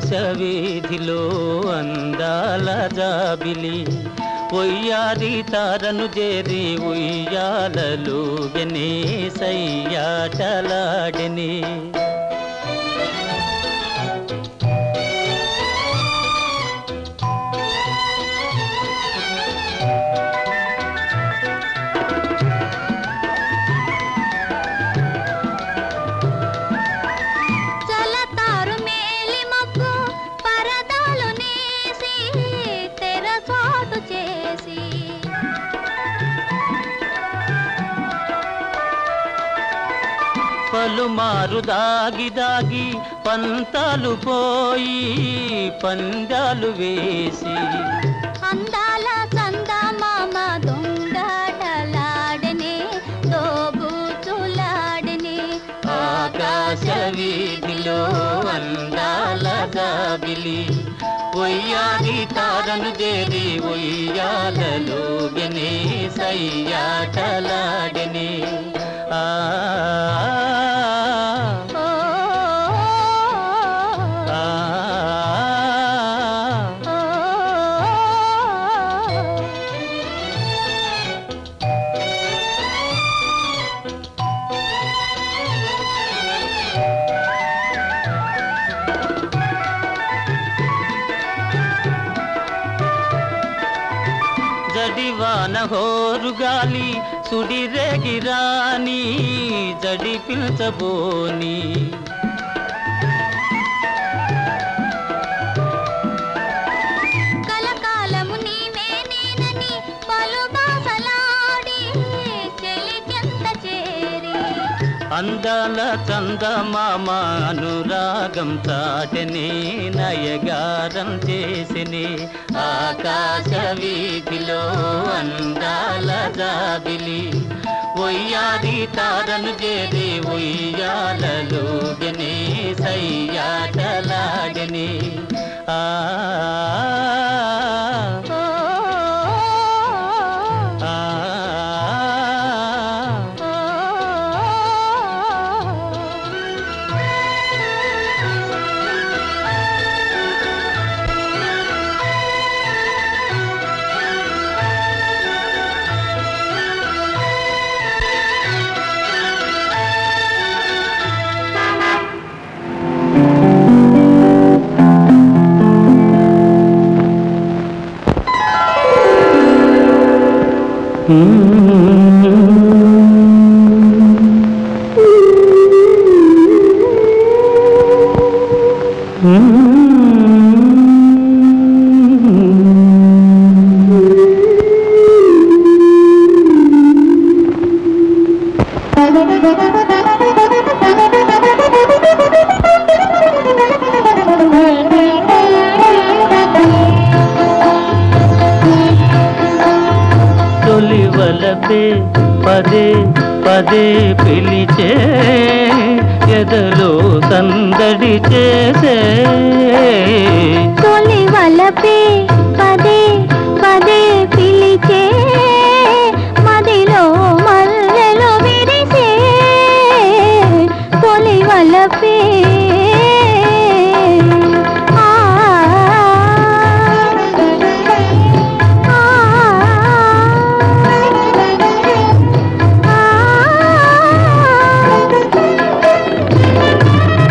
ఆకాశ వీధిలో అందాల జాబిలి ఒయ్యారి తారను చేరి ఉయ్యాలలు గనే సయ్యాటలాడని చలతారు మేలి మబ్బు పరదాలు నేసి తెరచాటు చేసి పలుమారు దాగి దాగి పంతాలు పోయి పందాలు వేసి అందాల చందమామ దొంగటలాడనే దోబూచులాడనే ఆకాశ వీధిలో అందాల జాబిలి ఒయ్యారి తారను చేరి ఒయ్యాలలో గనే సయ్యాటలాడని ఆ ఓ, ఆ, ఓ, జడివాన హోరుగాలి సుడిరేగిరాని జడి పిల్చబోని కలకాలము నీవే నేనని పలు బాసలాడి చెలి చెంత చేరి అందాల చందమామ అనురాగం చాటని నయగారం చేసిని ఆకాశ వీధిలో అందాల జాబిలి ఒయ్యాది తారను చేరి ఒయ్యాలలో గని సయ్యాటలాడని ఆ ఓ, ఆ, ఓ, తొలి వలపే పదే పదే పిలిచే ఎదలో సందడి చేసే తొలి వలపే పదే పదే పిలిచే మదిలో మల్లెలు విరిసే తొలి వలపే ఆ, ఆ, ఆ.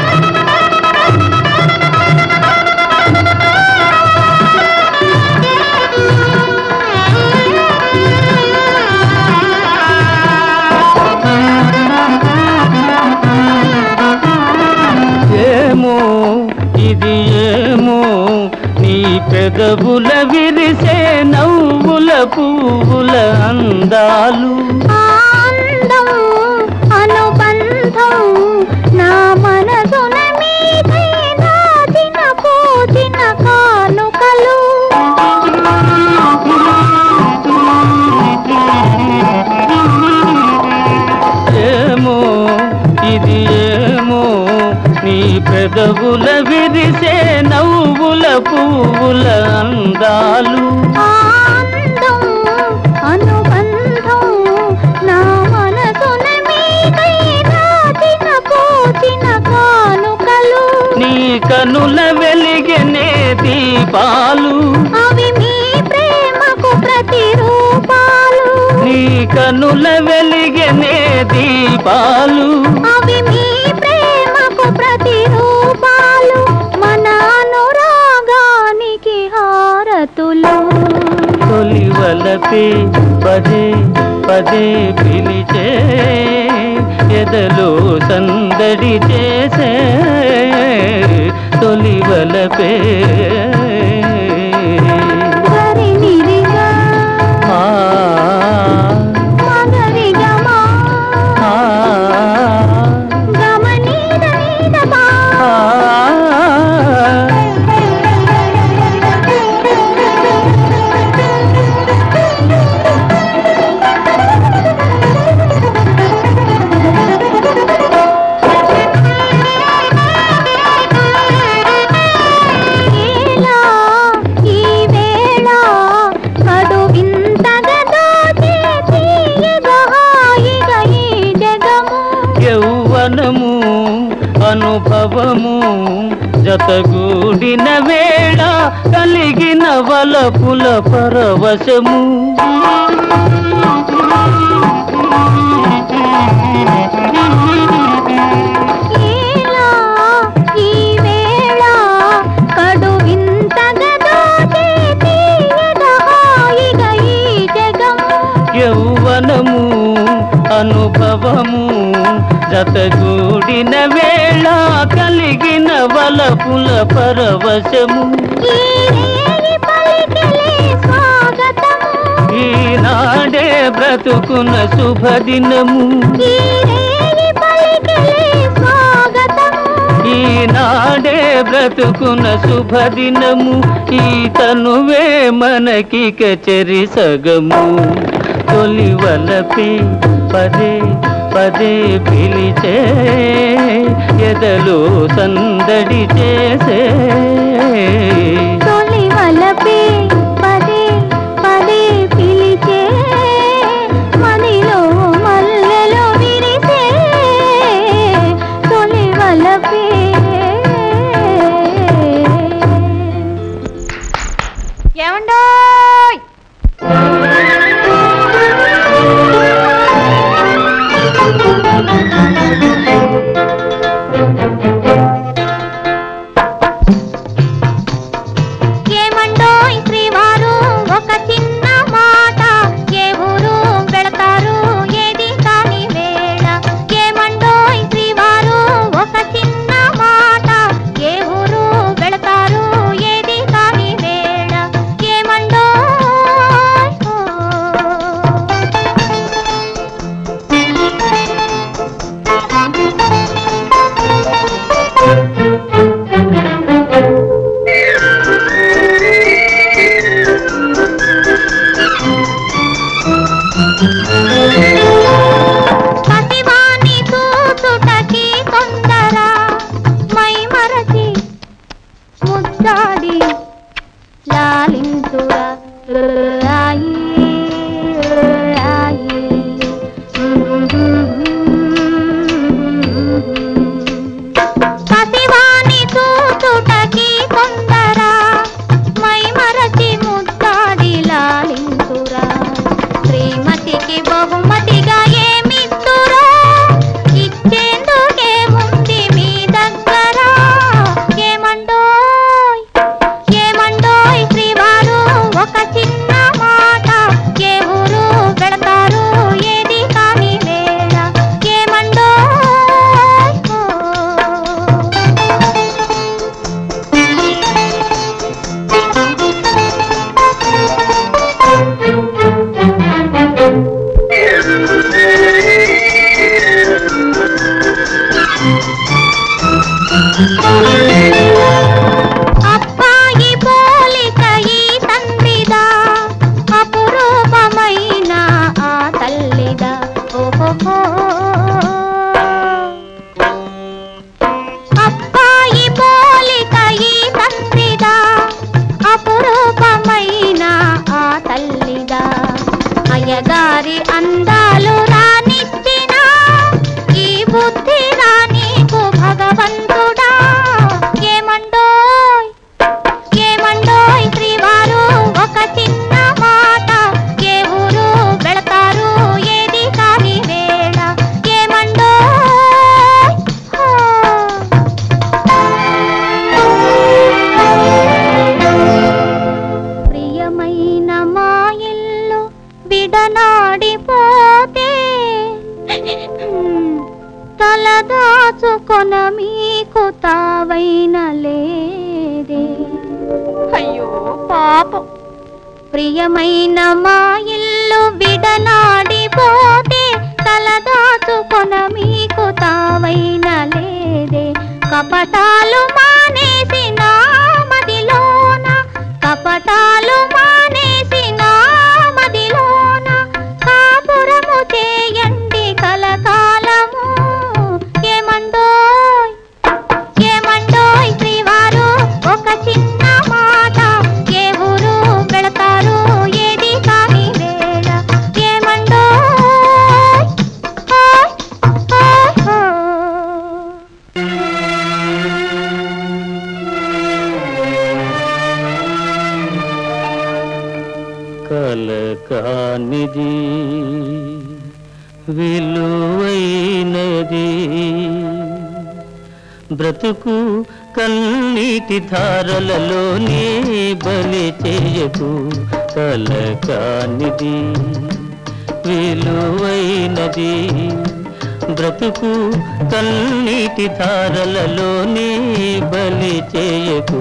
ఏమో ఇది ఏమో నీ పెదవుల విరిసే నవ్వుల పువ్వుల అందాలు ఆనందం అనుబంధం నా మనసున మీదై దాచిన పూచిన కానుకలు ఏమో ఇది ఏమో నీ పెదవుల విరిసే నవ్వుల పువ్వుల అందాలు ఆనందం అనుబంధం నా మనసున మీదై దాచిన పూచిన కానుకలు నీ కనుల వెలిగే దీపాలు అవి మీ ప్రేమకు ప్రతిరూపాలు నీ కనుల వెలిగనే దీపాలు అవి మీ ప్రేమకు ప్రతిరూపాలు మన అనురాగానికి హారతులు తొలివలపే పదే పదే పిలిచే ఎదలో సందడి చేసే తొలివలపే గరినిరిగా ఆ మగరిగమా ఆ గమనీద నీదమా ఆ ఏలా ఈ వేళ కడు వింతగా దోచే తీయగా హాయిగా ఈ జగము యౌవనము అనుభవము జతగూడిన వేళ కలిగిన వలపుల పరవశము ఏలా ఈ వేళ కడు వింతగా దోచే తీయగా హాయిగా ఈ జగము యౌవనము అనుభవము జతగూడిన వేళ కలిగిన వలపుల పరవశము ఈ రేయి పలికిలే స్వాగతము ఈనాడే బ్రతుకున శుభదినము ఈ రేయి పలికిలే స్వాగతము ఈనాడే బ్రతుకున శుభదినము ఈ తనువే మనకి కచరి సగము తొలి వలపి పదే పదే పిలిచే ఎదలో సందడి చేసే తొలి వలపే పదే పదే పిలిచే మదిలో మల్లెలు విరిసే తొలి వలపే ఏమండోయ్ ఏమండోయ్ శ్రీవారు ఒక చిన్న మాట ఏ ఊరు వెళతారు ఏది కాని వేళ ఏమండోయ్ శ్రీవారు ఒక చిన్న మాట ఏ ఊరు వెళతారు ఏది కాని వేళ ఏమండోయ్ పసివాణి చూచుటకి తొందర మై మరచి ముద్దాడి లాలింతురా రాయి రాయి పసివాణి చూచుటకి తొందర మై మరచి ముద్దాడి లాలింతురా శ్రీమతికి బహుమతిగా ఏమిస్తురా ఇచ్చేందుకేముంది మీ దగ్గర ఏమండోయ్ ఏమండోయ్ శ్రీవారు ఒక చిన్న విడనాడిపోతే తలదాచుకొన మీకు తావైన లేదే అయ్యో పాపం ప్రియమైన మా ఇల్లు విడనాడిపోతే తలదాచుకొన మీకు తావైన లేదే కపటాలు మానేసి నా మదిలోన కపటాలు మానేసి నా మదిలోన కాపురము చేయండి కలకాలము ఏమండోయ్ ఏమండోయ్ శ్రీవారు ఒక చిన్న మాట ఏ ఊరు వెళతారు ఏది కాని వేళ ఏమండోయ్ ఓయ్, ఓయ్, ఓయ్. కలకానిది విలువైనది బ్రతుకు కన్నీటి ధారలలోనే బలి చేయకు కలకానిది విలువైనది బ్రతుకు కన్నీటి ధారలలోనే బలి చేయకు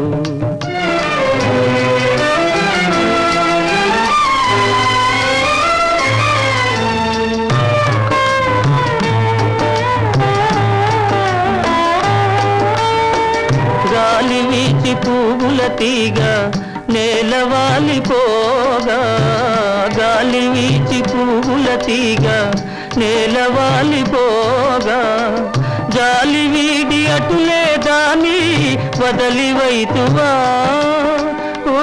గాలి వీచి పువ్వుల తీగ నేలవాలిపోగా గాలి వీచి పువ్వుల తీగ నేలవాలిపోగా గాలి వీడి అటులే దాని వదలి వైతువా ఓ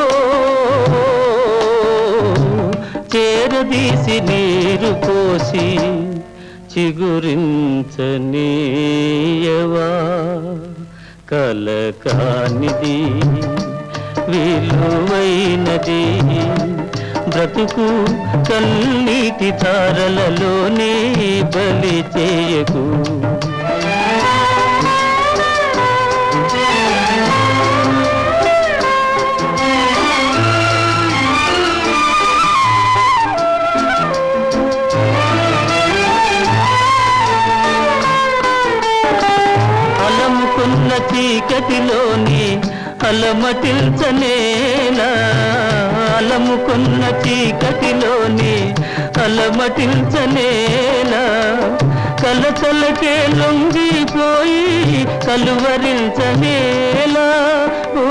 చేరదీసి నీరు పోసి చిగురించనీయవా కలకానిది విలువైనది బ్రతుకు కన్నీటి ధారలలోనే బలి చేయకు అలముకున్న చీకటిలోని అలమటిల్చనేలా అలముకున్న చీకటిలోని అలమటిల్చనేలా కలతలకే లొంగిపోయి కలువరించనేలా ఓ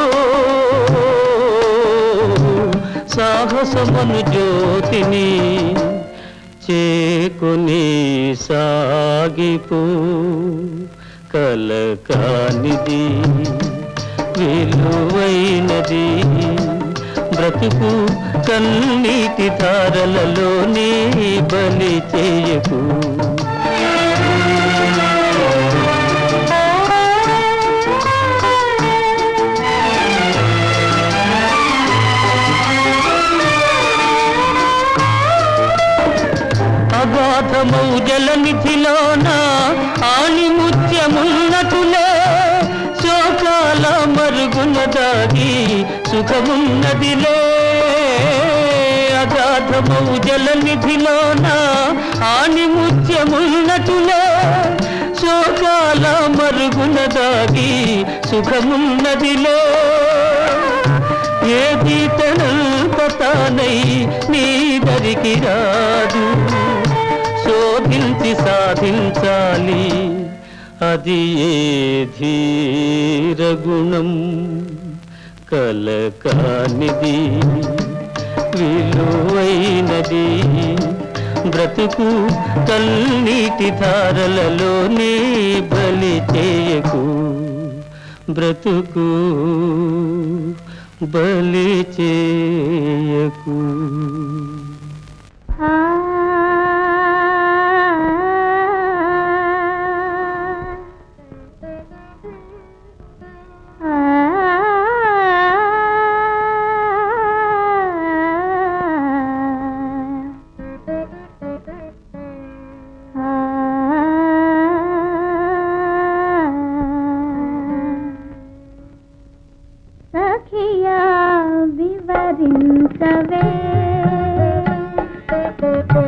సాహసమను జ్యోతిని చేకొని సాగిపో కలకానిది విలువైనది బ్రతుకు కన్నీటి ధారలలోనే బలి చేయకు అగాధమౌ జలనిధిలోన ఆని ముత్యమున్నతులే శోకాల మరుగున దాగి సుఖమున్నదిలే అగాధమౌ జలనిధిలోన ఆని ముత్యమున్నతులే శోకాల మరుగున దాగి సుఖమున్నదిలే ఏది తనంత తానై నీ దరికి రాదు శోధించి సాధించాలి అది ఏ ధీర గుణం కలకానిది విలువైనది బ్రతుకు కన్నీటి ధారలలోనే బలి చేయకు బ్రతుకు బలి చేయకు ఆ సఖియా వివరించవే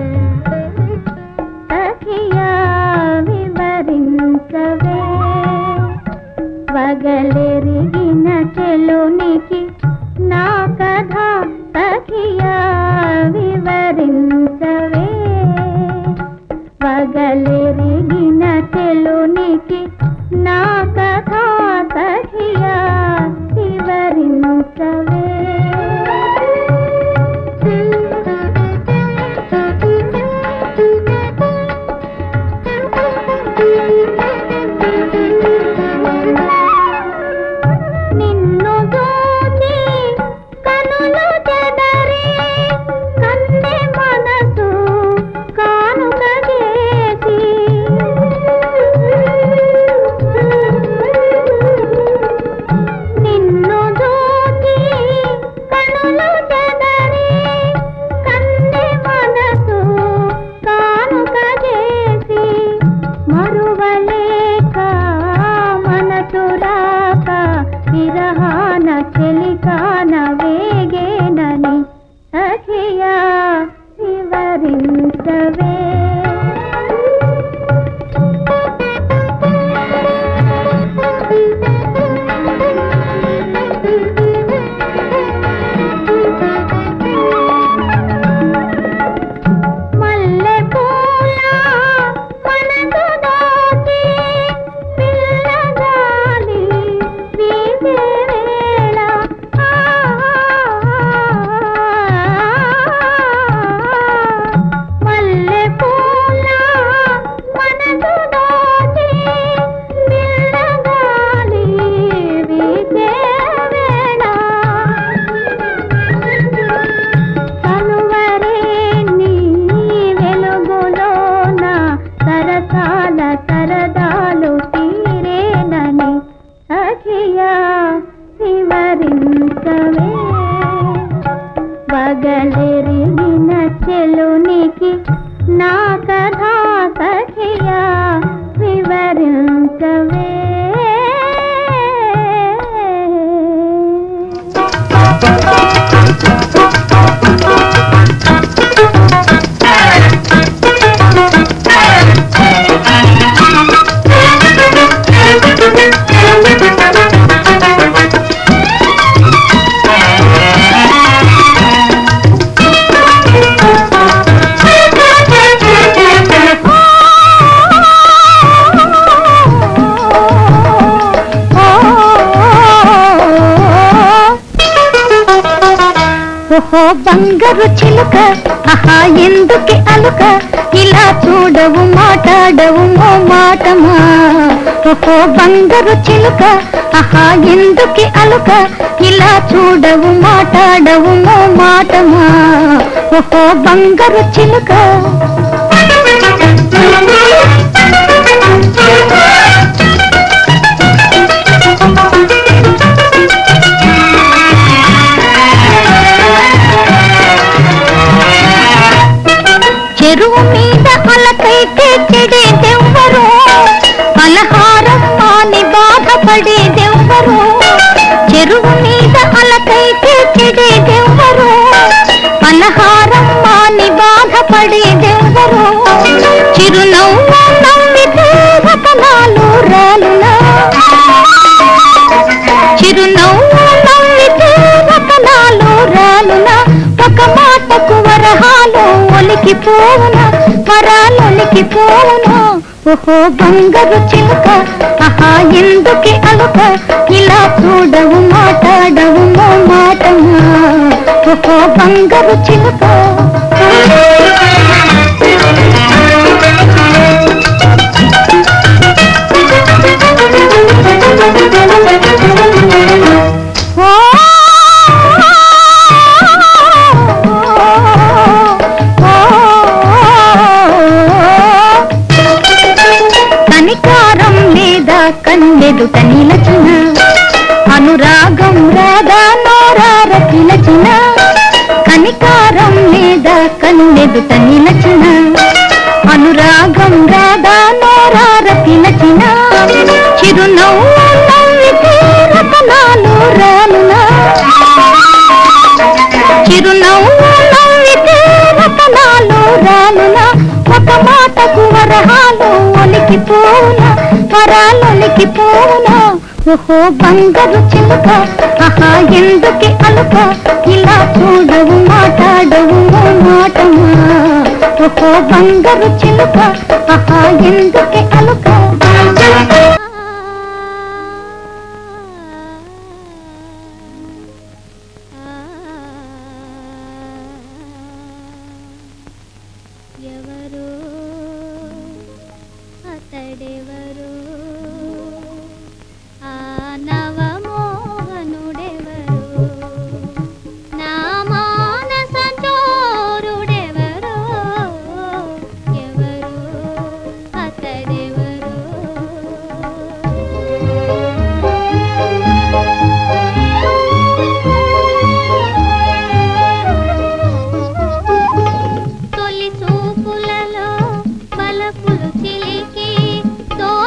ఎరిగిన చెలునికి నా కథా సఖియా వివరించవే ఓహో బంగారు చిలుక ఆహా ఎందుకి అలుక ఇలా చూడవు మాట్లాడవు మో మాటమా ఓహో బంగారు చిలుక ఆహా ఎందుకి అలుక ఇలా చూడవు మాట్లాడవు మో మాటమా ఓహో బంగారు చిలుక చెరువు మీద అలకైతే చెడేదెవ్వరు పలహారం మాని బాధపడేదెవ్వరు చెరువు మీద అలకైతే చెడేదెవ్వరు పలహారం మాని బాధపడేదెవ్వరు చిరునవ్వు నవ్వితే రతనాలు రాలునా చిరునవ్వు నవ్వితే రతనాలు రాలునా ఒక మాటకు వరహాలు ఒలికి పోవున వరాలొలికి పోవున ఓహో బంగారు చిలుక ఆహా ఎందుకి అలుక ఇలా చూడవు మాట్లాడవు మో మాటమా ఓహో బంగారు చిలుక ఓ కనికారం లేదా కన్నెదుట నిలచిన అనురాగం రాదా నోరార పిలచిన కనికారం లేదా కన్నెదుట నిలచిన అనురాగం రాదా నోరార పిలచిన చిరునవ్వు నవ్వితే రతనాలు రానునా చిరునవ్వు నవ్వితే రతనాలు రానునా ఒక మాటకు వరహాలు ఒలికి పోవునా వరాలొలికి పోవునా ఓహో బంగారు చిలుక ఆహా ఎందుకి అలుక ఇలా చూడవు మాట్లాడవు ఓ మాటమా ఓహో బంగారు చిలుక ఆహా ఎందుకి అలుక ఎవరో అతడెవరో ఆ నవమోహనుడెవరో నా మానస చోరుడెవరో ఎవరో అతడెవరో తొలి చూపులలో బలపులు చిలికి తో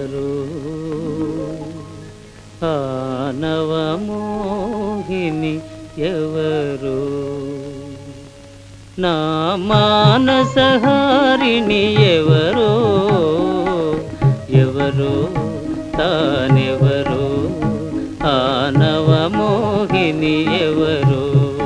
ఎవరు ఆనవమోహిని ఎవరు నా మానసహారిణి ఎవరో ఎవరో తానెవరో ఆనవమోహిని ఎవరో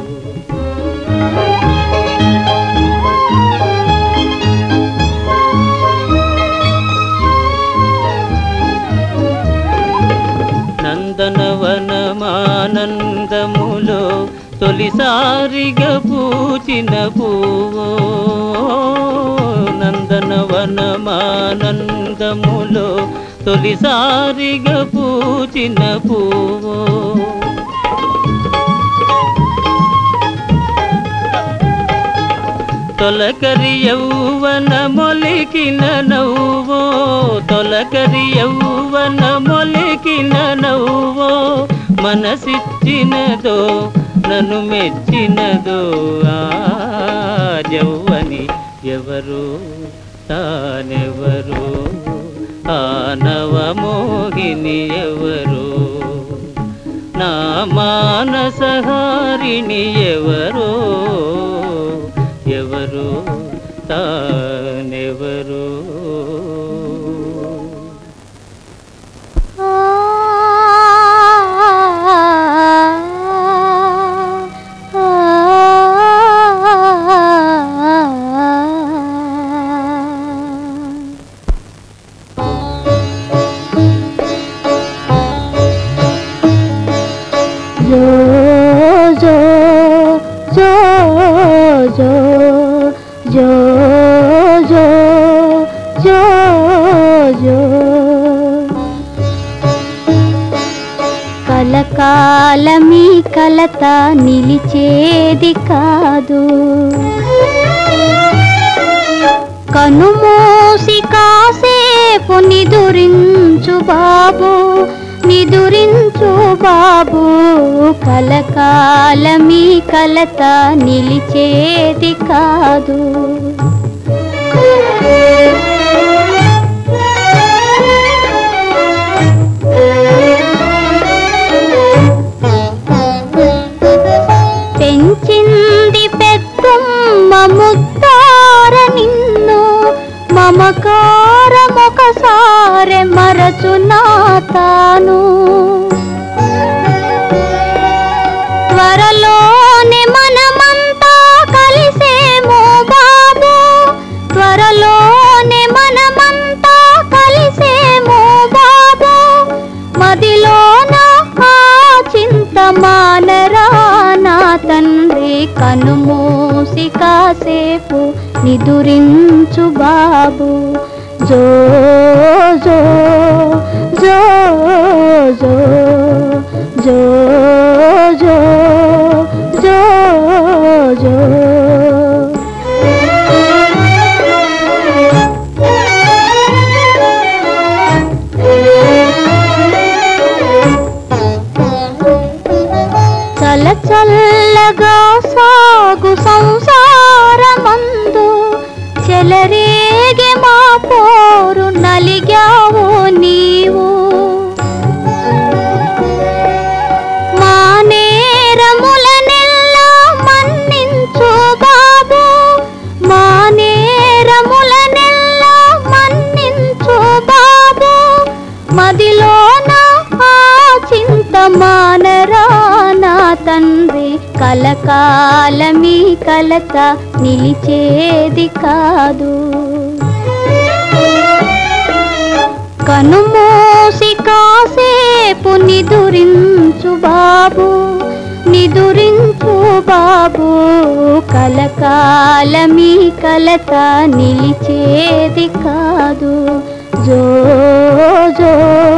నందనవనమానందములో తొలిసారిగా పూచిన పువ్వో నందనవనమానందములో తొలిసారిగా పూచిన పువ్వో తొలకరి యౌవన మొలికిన నవ్వో తొలకరి యౌవన మొలికిన నవ్వో మనసిచ్చినదో నన్ను మెచ్చినదో ఆ జవ్వని ఎవరు తానెవరు ఆనవమోహిని ఎవరు నా మానసహారిణి ఎవరో ఎవరు తానెవరు ఆ జో జో జో జో జో జో జో జో కలకాలమీ కలత నిలిచేది కాదు కనుమూసి కాసేపు నిదురించు బాబు నిదురించు బాబు కలకాలమీ కలత నిలిచేది కాదు పెంచింది పెద్దమ్మ ముద్దార నిన్ను మమకారమొకసారి మరచునా తాను త్వరలోనే మనమంతా కలిసేమో బాబు త్వరలోనే మనమంతా కలిసేమో బాబు మదిలోన ఆ చింత మానరా నా తండ్రి కనుమూసి కాసేపు నిదురించు బాబు జో జో జో జో జో జో జో జో చల చల్లగా సాగు సంసారమందు చెలరేగే మా పోరు నలిగావు నీవు మా నేరములనెల్లా మన్నించు బాబు మా నేరములనెల్లా మన్నించు బాబు మదిలోన ఆ చింత మానరా నా తండ్రి కలకాలమీ కలత నిలిచేది కాదు కనుమూసి కాసేపు నిదురించు బాబు నిదురించు బాబు కలకాలమీ కలత నిలిచేది కాదు జో జో